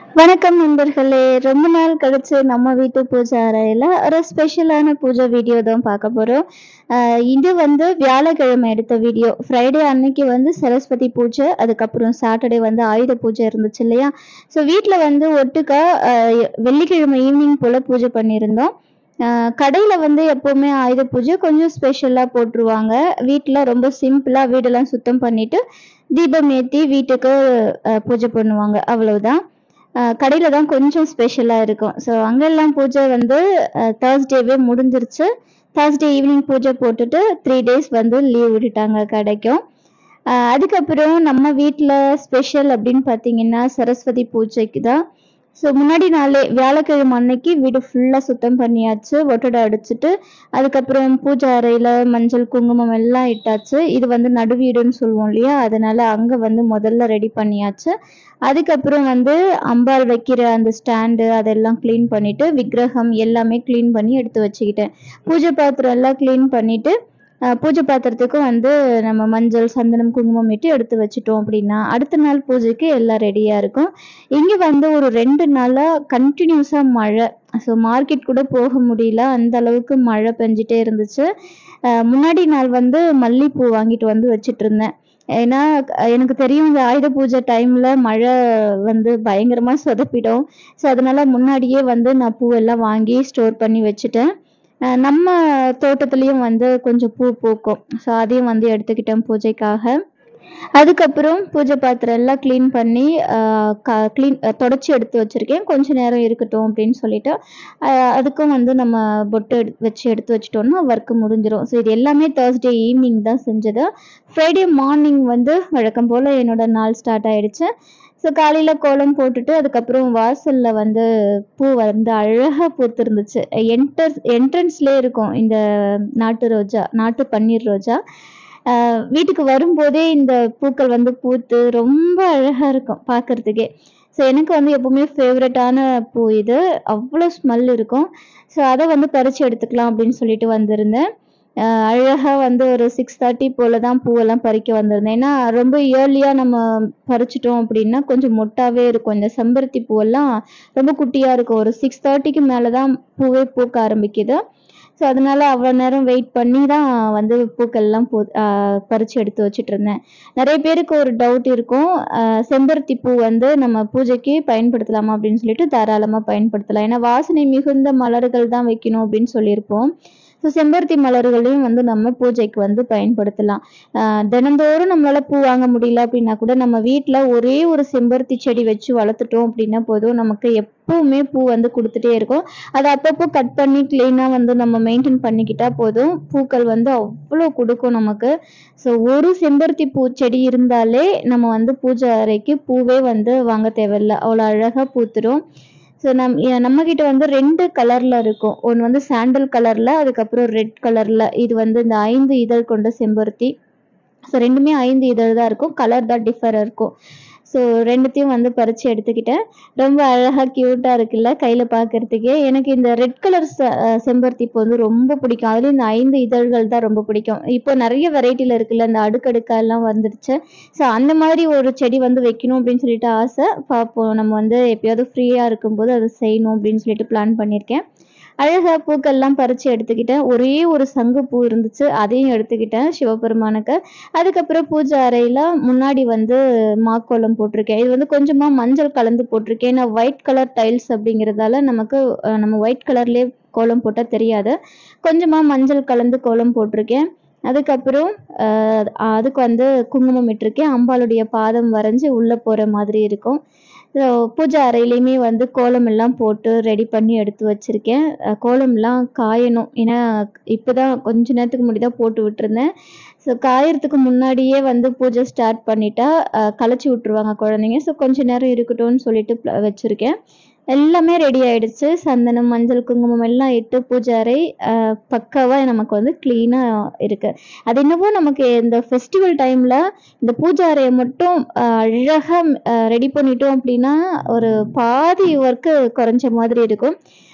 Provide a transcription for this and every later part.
வணக்கம் நண்பர்களே ரொம்ப நாள் கழிச்சு நம்ம வீட்டு பூஜை அறையில ஒரு ஸ்பெஷலான பூஜை வீடியோ தான் பார்க்க போறோம் ஆஹ் இது வந்து வியாழக்கிழமை எடுத்த வீடியோ ஃப்ரைடே அன்னைக்கு வந்து சரஸ்வதி பூஜை அதுக்கப்புறம் சாட்டர்டே வந்து ஆயுத பூஜை இருந்துச்சு இல்லையா ஸோ வீட்டில் வந்து ஒட்டுக்கா ஆஹ் வெள்ளிக்கிழமை ஈவினிங் போல பூஜை பண்ணியிருந்தோம் ஆஹ் கடையில வந்து எப்பவுமே ஆயுத பூஜை கொஞ்சம் ஸ்பெஷலா போட்டுருவாங்க வீட்டில் ரொம்ப சிம்பிளா வீடெல்லாம் சுத்தம் பண்ணிட்டு தீபம் ஏற்றி வீட்டுக்கு ஆஹ் பூஜை பண்ணுவாங்க அவ்வளவுதான் ஆஹ் கடையில தான் கொஞ்சம் ஸ்பெஷலா இருக்கும் ஸோ அங்கெல்லாம் பூஜை வந்து தேர்ஸ்டேவே முடிஞ்சிருச்சு தேர்ஸ்டே ஈவினிங் பூஜை போட்டுட்டு த்ரீ டேஸ் வந்து லீவ் விட்டுட்டாங்க கடைக்கும் ஆஹ் அதுக்கப்புறம் நம்ம வீட்டில் ஸ்பெஷல் அப்படின்னு பார்த்தீங்கன்னா சரஸ்வதி பூஜைக்கு தான் ஸோ முன்னாடி நாளே வியாழக்கிழமை அன்னைக்கு வீடு ஃபுல்லாக சுத்தம் பண்ணியாச்சு ஒட்டடை அடிச்சுட்டு அதுக்கப்புறம் பூஜை அறையில் மஞ்சள் குங்குமம் எல்லாம் இட்டாச்சு இது வந்து நடுவீடுன்னு சொல்லுவோம் இல்லையா அதனால அங்கே வந்து முதல்ல ரெடி பண்ணியாச்சு அதுக்கப்புறம் வந்து அம்பாள் வைக்கிற அந்த ஸ்டாண்டு அதெல்லாம் க்ளீன் பண்ணிட்டு விக்கிரகம் எல்லாமே க்ளீன் பண்ணி எடுத்து வச்சுக்கிட்டேன் பூஜை பாத்திரம் எல்லாம் க்ளீன் பண்ணிட்டு அஹ், பூஜை பாத்திரத்துக்கும் வந்து நம்ம மஞ்சள் சந்தனம் குங்குமம் இட்டு எடுத்து வச்சிட்டோம் அப்படின்னா அடுத்த நாள் பூஜைக்கு எல்லாம் ரெடியாக இருக்கும் இங்கே வந்து ஒரு ரெண்டு நாளாக கண்டினியூஸாக மழை ஸோ மார்க்கெட் கூட போக முடியல அந்த அளவுக்கு மழை பெஞ்சிட்டே இருந்துச்சு அஹ், முன்னாடி நாள் வந்து மல்லிப்பூ வாங்கிட்டு வந்து வச்சிட்டு இருந்தேன் ஏன்னா அஹ், எனக்கு தெரியும் இந்த ஆயுத பூஜை டைம்ல மழை வந்து பயங்கரமா சொதப்பிடும் ஸோ அதனால முன்னாடியே வந்து நான் பூவெல்லாம் வாங்கி ஸ்டோர் பண்ணி வச்சுட்டேன் அஹ், நம்ம தோட்டத்துலேயும் வந்து கொஞ்சம் பூ பூக்கும் ஸோ அதையும் வந்து எடுத்துக்கிட்டேன் பூஜைக்காக அதுக்கப்புறம் பூஜை பாத்திரம் எல்லாம் க்ளீன் பண்ணி க்ளீன் தொடச்சி எடுத்து வச்சிருக்கேன் கொஞ்ச நேரம் இருக்கட்டும் அப்படின்னு சொல்லிட்டு ஆஹ் அதுக்கும் வந்து நம்ம பொட்டு எடு வச்சு எடுத்து வச்சிட்டோம்னா ஒர்க்கு முடிஞ்சிடும் ஸோ இது எல்லாமே தேர்ஸ்டே ஈவினிங் தான் செஞ்சது ஃப்ரைடே மார்னிங் வந்து வழக்கம் போல் என்னோட நாள் ஸ்டார்ட் ஆயிடுச்சு ஸோ காலையில் கோலம் போட்டுட்டு அதுக்கப்புறம் வாசலில் வந்து பூ வந்து அழகாக பூத்திருந்துச்சு என்டர் என்ட்ரன்ஸ்லேயே இருக்கும் இந்த நாட்டு ரோஜா நாட்டு பன்னீர் ரோஜா ஆஹ் வீட்டுக்கு வரும்போதே இந்த பூக்கள் வந்து பூத்து ரொம்ப அழகா இருக்கும் பார்க்கறதுக்கே ஸோ எனக்கு வந்து எப்பவுமே ஃபேவரட்டான பூ இது அவ்வளோ ஸ்மெல் இருக்கும் ஸோ அதை வந்து பறித்து எடுத்துக்கலாம் அப்படின்னு சொல்லிட்டு வந்திருந்தேன் ஆஹ் அழகா வந்து ஒரு சிக்ஸ் தேர்ட்டி போல தான் பூவெல்லாம் பறிக்க வந்திருந்தேன் ஏன்னா ரொம்ப இயர்லியாக நம்ம பறிச்சிட்டோம் அப்படின்னா கொஞ்சம் மொட்டாவே இருக்கும் இந்த செம்பருத்தி பூவெல்லாம் ரொம்ப குட்டியாக இருக்கும் ஒரு சிக்ஸ் தேர்ட்டிக்கு மேலே தான் பூவே பூக்க ஆரம்பிக்குது ஸோ அதனால அவ்வளோ நேரம் வெயிட் பண்ணி தான் வந்து பூக்கள்லாம் பூ பறித்து எடுத்து வச்சிட்டு இருந்தேன் நிறைய பேருக்கு ஒரு டவுட் இருக்கும் ஆஹ் செம்பருத்தி பூ வந்து நம்ம பூஜைக்கு பயன்படுத்தலாமா அப்படின்னு சொல்லிட்டு தாராளமாக பயன்படுத்தலாம் ஏன்னா வாசனை மிகுந்த மலர்கள் தான் வைக்கணும் அப்படின்னு சொல்லியிருப்போம் ஸோ செம்பருத்தி மலர்களையும் வந்து நம்ம பூஜைக்கு வந்து பயன்படுத்தலாம் ஆஹ் தினந்தோறும் நம்மளால பூ வாங்க முடியல அப்படின்னா கூட நம்ம வீட்டில் ஒரே ஒரு செம்பருத்தி செடி வச்சு வளர்த்துட்டோம் அப்படின்னா போதும் நமக்கு எப்பவுமே பூ வந்து கொடுத்துட்டே இருக்கும் அதை அப்பப்போ கட் பண்ணி க்ளீனாக வந்து நம்ம மெயின்டைன் பண்ணிக்கிட்டா போதும் பூக்கள் வந்து அவ்வளோ கொடுக்கும் நமக்கு ஸோ ஒரு செம்பருத்தி பூ செடி இருந்தாலே நம்ம வந்து பூஜை அறைக்கு பூவே வந்து வாங்க தேவையில்ல அவ்வளோ அழகாக பூத்துரும் ஸோ நம் எ- நம்ம கிட்ட வந்து ரெண்டு கலர்ல இருக்கும் ஒன்று வந்து சாண்டல் கலர்ல அதுக்கப்புறம் ரெட் கலர்ல இது வந்து இந்த ஐந்து இதழ் கொண்ட செம்பருத்தி ஸோ ரெண்டுமே ஐந்து இதழ் தான் இருக்கும் கலர் தான் டிஃபர் இருக்கும் ஸோ ரெண்டுத்தையும் வந்து பறித்து எடுத்துக்கிட்டேன் ரொம்ப அழகாக க்யூட்டாக இருக்குல்ல கையில் பார்க்கறதுக்கே எனக்கு இந்த ரெட் கலர் செம்பருத்தி பூ வந்து ரொம்ப பிடிக்கும் அதுலேயும் இந்த ஐந்து இதழ்கள் தான் ரொம்ப பிடிக்கும் இப்போ நிறைய வெரைட்டியில் இருக்குல்ல இந்த அடுக்கடுக்கா எல்லாம் வந்துடுச்சு ஸோ அந்த மாதிரி ஒரு செடி வந்து வைக்கணும் அப்படின்னு சொல்லிட்டு ஆசை பார்ப்போம் நம்ம வந்து எப்பயாவது ஃப்ரீயாக இருக்கும்போது அதை செய்யணும் அப்படின்னு சொல்லிட்டு பிளான் பண்ணியிருக்கேன் அழகா பூக்கள்லாம் பறித்து எடுத்துக்கிட்டேன் ஒரே ஒரு சங்கு பூ இருந்துச்சு அதையும் எடுத்துக்கிட்டேன் சிவபெருமானுக்கு அதுக்கப்புறம் பூஜை அறையில் முன்னாடி வந்து மாக்கோலம் போட்டிருக்கேன் இது வந்து கொஞ்சமாக மஞ்சள் கலந்து போட்டிருக்கேன் ஏன்னா ஒயிட் கலர் டைல்ஸ் அப்படிங்கிறதால நமக்கு அஹ், நம்ம ஒயிட் கலர்லேயே கோலம் போட்டால் தெரியாது கொஞ்சமாக மஞ்சள் கலந்து கோலம் போட்டிருக்கேன் அதுக்கப்புறம் அஹ், அதுக்கு வந்து குங்குமம் இட்டிருக்கேன் அம்பாளுடைய பாதம் வரைஞ்சி உள்ளே போகிற மாதிரி இருக்கும் ஸோ பூஜை அறையிலையுமே வந்து கோலம் எல்லாம் போட்டு ரெடி பண்ணி எடுத்து வச்சிருக்கேன் அஹ் கோலம்லாம் காயணும் ஏன்னா இப்போதான் கொஞ்ச நேரத்துக்கு முன்னாடி தான் போட்டு விட்டுருந்தேன் ஸோ காயறதுக்கு முன்னாடியே வந்து பூஜை ஸ்டார்ட் பண்ணிட்டா அஹ் கலைச்சி விட்டுருவாங்க குழந்தைங்க ஸோ கொஞ்ச நேரம் இருக்கட்டும்னு சொல்லிட்டு pl- வச்சிருக்கேன் எல்லாமே ரெடி ஆயிடுச்சு சந்தனம் மஞ்சள் குங்குமம் எல்லாம் இட்டு பூஜை அறை அஹ் பக்காவா நமக்கு வந்து க்ளீனாக இருக்கு அது என்னவோ நமக்கு இந்த ஃபெஸ்டிவல் டைம்ல இந்த பூஜை அறையை மட்டும் அஹ், அழகா ரெடி பண்ணிட்டோம் அப்படின்னா ஒரு பாதி ஒர்க்கு குறைஞ்ச மாதிரி இருக்கும்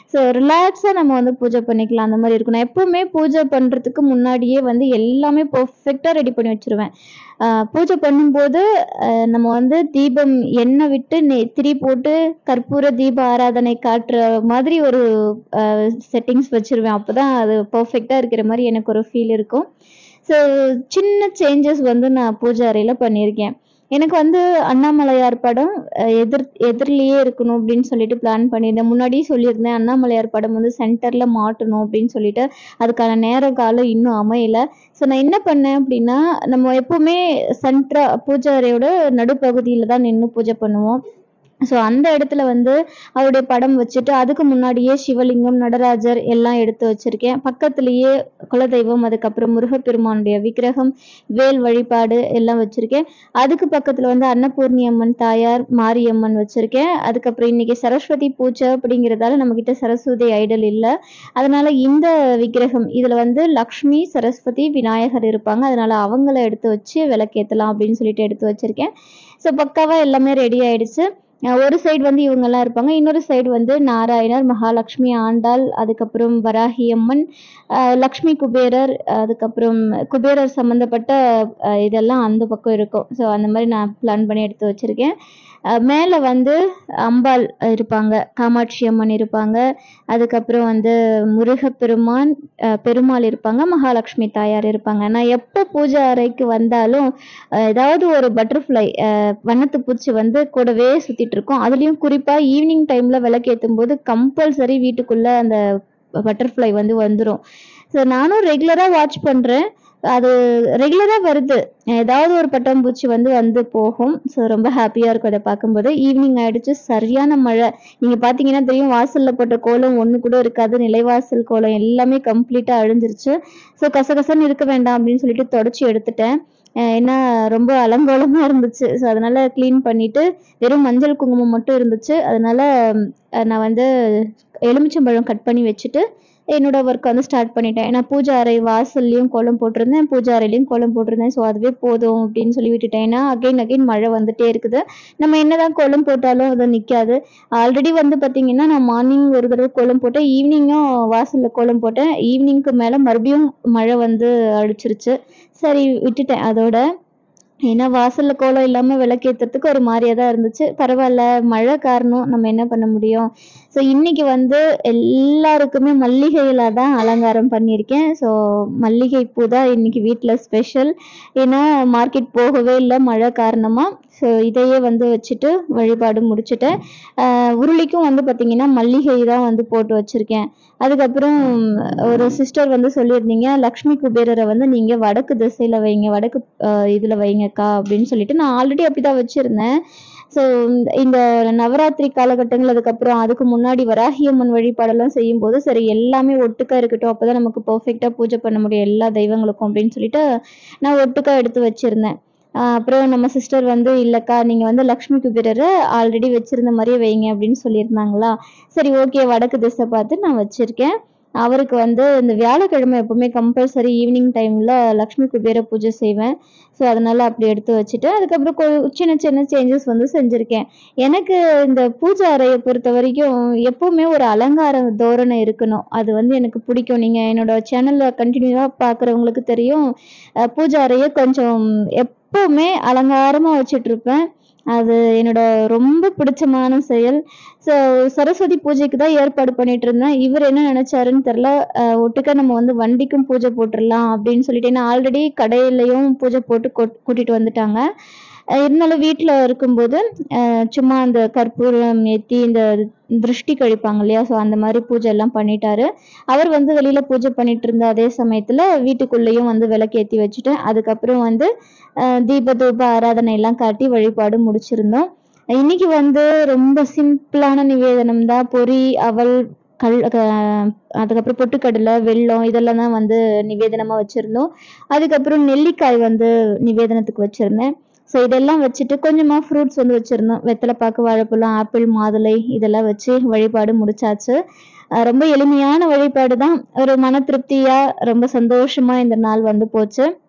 ஸோ ரிலாக்ஸாக நம்ம வந்து பூஜை பண்ணிக்கலாம் அந்த மாதிரி இருக்கும் நான் எப்பவுமே பூஜை பண்ணுறதுக்கு முன்னாடியே வந்து எல்லாமே பர்ஃபெக்டாக ரெடி பண்ணி வச்சிருவேன் ஆஹ் பூஜை பண்ணும்போது ஆஹ் நம்ம வந்து தீபம் எண்ணெய் விட்டு நெ- திரி போட்டு கற்பூர தீப ஆராதனை காட்டுற மாதிரி ஒரு செட்டிங்ஸ் வச்சிருவேன் அப்பதான் அது பர்ஃபெக்டாக இருக்கிற மாதிரி எனக்கு ஒரு ஃபீல் இருக்கும் ஸோ சின்ன சேஞ்சஸ் வந்து நான் பூஜை அறையில் பண்ணியிருக்கேன் எனக்கு வந்து அண்ணாமலையார் படம் அஹ், எதிர் எதிரிலேயே இருக்கணும் அப்படின்னு சொல்லிட்டு பிளான் பண்ணியிருந்தேன் முன்னாடியே சொல்லியிருந்தேன் அண்ணாமலையார் படம் வந்து சென்டரில் மாட்டணும் அப்படின்னு சொல்லிட்டு அதுக்கான நேர காலம் இன்னும் அமையல ஸோ நான் என்ன பண்ணேன் அப்படின்னா நம்ம எப்பவுமே சென்ட்ரா பூஜை அறையோட நடுப்பகுதியில் தான் நின்று பூஜை பண்ணுவோம் ஸோ அந்த இடத்துல வந்து அவருடைய படம் வச்சுட்டு அதுக்கு முன்னாடியே சிவலிங்கம் நடராஜர் எல்லாம் எடுத்து வச்சிருக்கேன் பக்கத்துலேயே குலதெய்வம் அதுக்கப்புறம் முருகப்பெருமானுடைய விக்கிரகம் வேல் வழிபாடு எல்லாம் வச்சிருக்கேன் அதுக்கு பக்கத்துல வந்து அன்னபூர்ணி அம்மன் தாயார் மாரியம்மன் வச்சிருக்கேன் அதுக்கப்புறம் இன்னைக்கு சரஸ்வதி பூஜை அப்படிங்கிறதால நம்ம கிட்ட சரஸ்வதி ஐடல் இல்லை அதனால இந்த விக்கிரகம் இதுல வந்து லக்ஷ்மி சரஸ்வதி விநாயகர் இருப்பாங்க அதனால அவங்கள எடுத்து வச்சு விளக்கேத்தலாம் அப்படின்னு சொல்லிட்டு எடுத்து வச்சிருக்கேன் ஸோ பக்காவா எல்லாமே ரெடி ஆயிடுச்சு அஹ் ஒரு சைடு வந்து இவங்கெல்லாம் இருப்பாங்க இன்னொரு சைடு வந்து நாராயணர் மகாலட்சுமி ஆண்டாள் அதுக்கப்புறம் வராகி அம்மன் அஹ் லக்ஷ்மி குபேரர் அதுக்கப்புறம் குபேரர் சம்மந்தப்பட்ட அஹ் இதெல்லாம் அந்த பக்கம் இருக்கும் ஸோ அந்த மாதிரி நான் பிளான் பண்ணி எடுத்து வச்சிருக்கேன் அஹ் மேலே வந்து அம்பாள் இருப்பாங்க காமாட்சி அம்மன் இருப்பாங்க அதுக்கப்புறம் வந்து முருகப்பெருமான் அஹ் பெருமாள் இருப்பாங்க மகாலட்சுமி தாயார் இருப்பாங்க நான் எப்போ பூஜை அறைக்கு வந்தாலும் அஹ் ஏதாவது ஒரு பட்டர்ஃப்ளை வண்ணத்து பூச்சி வந்து கூடவே சுத்திட்டு இருக்கும் அதுலயும் குறிப்பா ஈவினிங் டைம்ல விளக்கேற்றும் போது கம்பல்சரி வீட்டுக்குள்ள அந்த பட்டர்ஃப்ளை வந்து வந்துடும் ஸோ நானும் ரெகுலரா வாட்ச் பண்றேன் அது ரெகுலரா வருது ஏதாவது ஒரு பட்டாம்பூச்சி வந்து வந்து போகும் ஸோ ரொம்ப ஹாப்பியா இருக்கும் அதை பார்க்கும்போது ஈவினிங் ஆயிடுச்சு சரியான மழை நீங்க பாத்தீங்கன்னா தெரியும் வாசல்ல போட்ட கோலம் ஒண்ணு கூட இருக்காது நிலைவாசல் கோலம் எல்லாமே கம்ப்ளீட்டா அழிஞ்சிருச்சு ஸோ கசகசன்னு இருக்க வேண்டாம் அப்படின்னு சொல்லிட்டு தொடச்சி எடுத்துட்டேன் அஹ் ஏன்னா ரொம்ப அலங்கோலமா இருந்துச்சு ஸோ அதனால க்ளீன் பண்ணிட்டு வெறும் மஞ்சள் குங்குமம் மட்டும் இருந்துச்சு அதனால அஹ் நான் வந்து எலுமிச்சம்பழம் கட் பண்ணி வச்சுட்டு என்னோட ஒர்க் வந்து ஸ்டார்ட் பண்ணிட்டேன் ஏன்னா பூஜை அறை வாசல்லையும் கோலம் போட்டிருந்தேன் பூஜை அறையிலையும் கோலம் போட்டிருந்தேன் ஸோ அதுவே போதும் அப்படின்னு சொல்லி விட்டுட்டேன் ஏன்னா அகைன் அகைன் மழை வந்துட்டே இருக்குது நம்ம என்னதான் கோலம் போட்டாலும் அது நிற்காது ஆல்ரெடி வந்து பார்த்தீங்கன்னா நான் மார்னிங் ஒரு தடவை கோலம் போட்டேன் ஈவினிங்கும் வாசலில் கோலம் போட்டேன் ஈவினிங்க்கு மேலே மறுபடியும் மழை வந்து அடிச்சிருச்சு சரி விட்டுட்டேன் அதோட ஏன்னா வாசல்ல கோலம் இல்லாம விளக்கேத்துறதுக்கு ஒரு மாதிரியா தான் இருந்துச்சு பரவாயில்ல மழை காரணம் நம்ம என்ன பண்ண முடியும் ஸோ இன்னைக்கு வந்து எல்லாருக்குமே மல்லிகையில தான் அலங்காரம் பண்ணியிருக்கேன் ஸோ மல்லிகை பூ தான் இன்னைக்கு வீட்டில் ஸ்பெஷல் ஏன்னா மார்க்கெட் போகவே இல்லை மழை காரணமா ஸோ இதையே வந்து வச்சுட்டு வழிபாடு முடிச்சுட்டேன் ஆஹ் உருளிக்கும் வந்து பார்த்தீங்கன்னா மல்லிகை தான் வந்து போட்டு வச்சிருக்கேன் அதுக்கப்புறம் ஒரு சிஸ்டர் வந்து சொல்லியிருந்தீங்க லக்ஷ்மி குபேரரை வந்து நீங்க வடக்கு திசையில வைங்க வடக்கு ஆஹ் இதுல வைங்கக்கா அப்படின்னு சொல்லிட்டு நான் ஆல்ரெடி அப்படிதான் வச்சிருந்தேன் ஸோ இந்த நவராத்திரி காலகட்டங்கள் அதுக்கப்புறம் அதுக்கு முன்னாடி வராகியம்மன் வழிபாடெல்லாம் செய்யும்போது சரி எல்லாமே ஒட்டுக்கா இருக்கட்டும் அப்பதான் நமக்கு பர்ஃபெக்டா பூஜை பண்ண முடியும் எல்லா தெய்வங்களுக்கும் அப்படின்னு சொல்லிட்டு நான் ஒட்டுக்கா எடுத்து வச்சிருந்தேன் ஆஹ் அப்புறம் நம்ம சிஸ்டர் வந்து இல்லக்கா நீங்க வந்து லக்ஷ்மி குபேரரை ஆல்ரெடி வச்சிருந்த மாதிரியே வைங்க அப்படின்னு சொல்லியிருந்தாங்களா சரி ஓகே வடக்கு திசை பார்த்து நான் வச்சிருக்கேன் அவருக்கு வந்து இந்த வியாழக்கிழமை எப்பவுமே கம்பல்சரி ஈவினிங் டைம்ல லக்ஷ்மி குபேர பூஜை செய்வேன் ஸோ அதனால அப்படி எடுத்து வச்சுட்டு அதுக்கப்புறம் கொ- சின்ன சின்ன சேஞ்சஸ் வந்து செஞ்சிருக்கேன் எனக்கு இந்த பூஜை அறையை பொறுத்த வரைக்கும் எப்பவுமே ஒரு அலங்கார தோரணை இருக்கணும் அது வந்து எனக்கு பிடிக்கும் நீங்க என்னோட சேனல்ல கண்டினியூவா பார்க்குறவங்களுக்கு தெரியும் அஹ் பூஜை அறையை கொஞ்சம் எப்பவுமே அலங்காரமா வச்சுட்டு இருப்பேன் அது என்னோட ரொம்ப பிடிச்சமான செயல் ஸோ சரஸ்வதி பூஜைக்கு தான் ஏற்பாடு பண்ணிட்டு இருந்தேன் இவர் என்ன நினைச்சாருன்னு தெரில ஒட்டுக்கா நம்ம வந்து வண்டிக்கும் பூஜை போட்டுடலாம் அப்படின்னு சொல்லிட்டு ஏன்னா ஆல்ரெடி கடையிலையும் பூஜை போட்டு கொட்- கூட்டிட்டு வந்துட்டாங்க அஹ் இருந்தாலும் வீட்டில் இருக்கும்போது அஹ் சும்மா அந்த கற்பூரம் ஏற்றி இந்த திருஷ்டி கழிப்பாங்க இல்லையா ஸோ அந்த மாதிரி பூஜை எல்லாம் பண்ணிட்டாரு அவர் வந்து வெளியில பூஜை பண்ணிட்டு இருந்த அதே சமயத்துல வீட்டுக்குள்ளேயும் வந்து விளக்கேத்தி வச்சுட்டேன் அதுக்கப்புறம் வந்து அஹ் தீப தூப ஆராதனை எல்லாம் காட்டி வழிபாடு முடிச்சிருந்தோம் இன்னைக்கு வந்து ரொம்ப சிம்பிளான நிவேதனம் தான் பொரி அவல் கல் க- அதுக்கப்புறம் பொட்டுக்கடலை வெல்லம் இதெல்லாம் தான் வந்து நிவேதனமா வச்சிருந்தோம் அதுக்கப்புறம் நெல்லிக்காய் வந்து நிவேதனத்துக்கு வச்சிருந்தேன் ஸோ இதெல்லாம் வச்சுட்டு கொஞ்சமா ஃப்ரூட்ஸ் வந்து வச்சிருந்தோம் வெத்தலைப்பாக்கு வாழைப்பழம் ஆப்பிள் மாதுளை இதெல்லாம் வச்சு வழிபாடு முடிச்சாச்சு அஹ் ரொம்ப எளிமையான வழிபாடு தான் ஒரு மன திருப்தியா ரொம்ப சந்தோஷமா இந்த நாள் வந்து போச்சு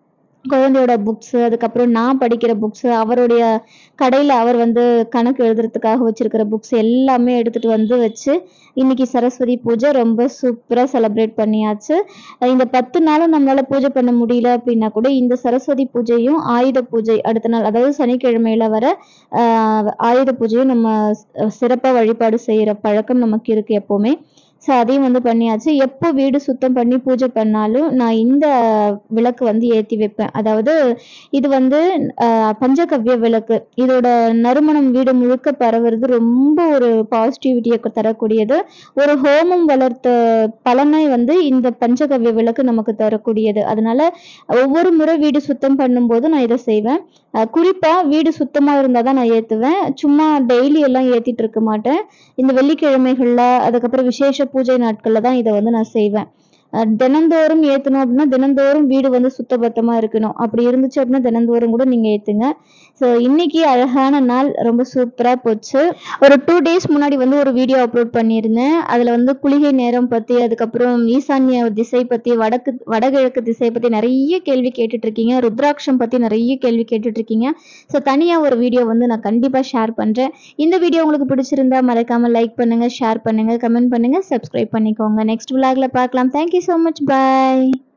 குழந்தையோட புக்ஸு அதுக்கப்புறம் நான் படிக்கிற புக்ஸு அவருடைய கடையில் அவர் வந்து கணக்கு எழுதுறதுக்காக வச்சிருக்கிற புக்ஸ் எல்லாமே எடுத்துட்டு வந்து வச்சு இன்னைக்கு சரஸ்வதி பூஜை ரொம்ப சூப்பராக செலிப்ரேட் பண்ணியாச்சு அஹ் இந்த பத்து நாளும் நம்மளால பூஜை பண்ண முடியல அப்படின்னா கூட இந்த சரஸ்வதி பூஜையும் ஆயுத பூஜை அடுத்த நாள் அதாவது சனிக்கிழமையில வர ஆஹ் ஆயுத பூஜையும் நம்ம சிறப்பாக வழிபாடு செய்கிற பழக்கம் நமக்கு இருக்கு எப்போவுமே ஸோ அதையும் வந்து பண்ணியாச்சு எப்போ வீடு சுத்தம் பண்ணி பூஜை பண்ணாலும் நான் இந்த விளக்கு வந்து ஏற்றி வைப்பேன் அதாவது இது வந்து ஆஹ் பஞ்சகவ்ய விளக்கு இதோட நறுமணம் வீடு முழுக்க பரவுறது ரொம்ப ஒரு பாசிட்டிவிட்டியை தரக்கூடியது ஒரு ஹோமம் வளர்த்த பலனை வந்து இந்த பஞ்சகவ்ய விளக்கு நமக்கு தரக்கூடியது அதனால ஒவ்வொரு முறை வீடு சுத்தம் பண்ணும்போது நான் இதை செய்வேன் அஹ் குறிப்பா வீடு சுத்தமா இருந்தா தான் நான் ஏத்துவேன் சும்மா டெய்லி எல்லாம் ஏத்திட்டு இருக்க மாட்டேன் இந்த வெள்ளிக்கிழமைகள்ல அதுக்கப்புறம் விசேஷ பூஜை நாட்கள்ல தான் இதை வந்து நான் செய்வேன் அஹ் தினந்தோறும் ஏத்தணும் அப்படின்னா தினந்தோறும் வீடு வந்து சுத்தபத்தமா இருக்கணும் அப்படி இருந்துச்சு அப்படின்னா தினந்தோறும் கூட நீங்க ஏத்துங்க ஸோ இன்னைக்கு அழகான நாள் ரொம்ப சூப்பரா போச்சு ஒரு டூ டேஸ் முன்னாடி வந்து ஒரு வீடியோ அப்லோட் பண்ணியிருந்தேன் அதுல வந்து குளிகை நேரம் பத்தி அதுக்கப்புறம் ஈசான்ய திசை பத்தி வடக்கு வடகிழக்கு திசை பத்தி நிறைய கேள்வி கேட்டுட்டு இருக்கீங்க ருத்ராட்சம் பத்தி நிறைய கேள்வி கேட்டுட்டு இருக்கீங்க ஸோ தனியா ஒரு வீடியோ வந்து நான் கண்டிப்பா ஷேர் பண்றேன் இந்த வீடியோ உங்களுக்கு பிடிச்சிருந்தா மறக்காம லைக் பண்ணுங்க ஷேர் பண்ணுங்க கமெண்ட் பண்ணுங்க சப்ஸ்கிரைப் பண்ணிக்கோங்க நெக்ஸ்ட் விலாக்ல பார்க்கலாம் தேங்க்யூ ஸோ மச் பாய்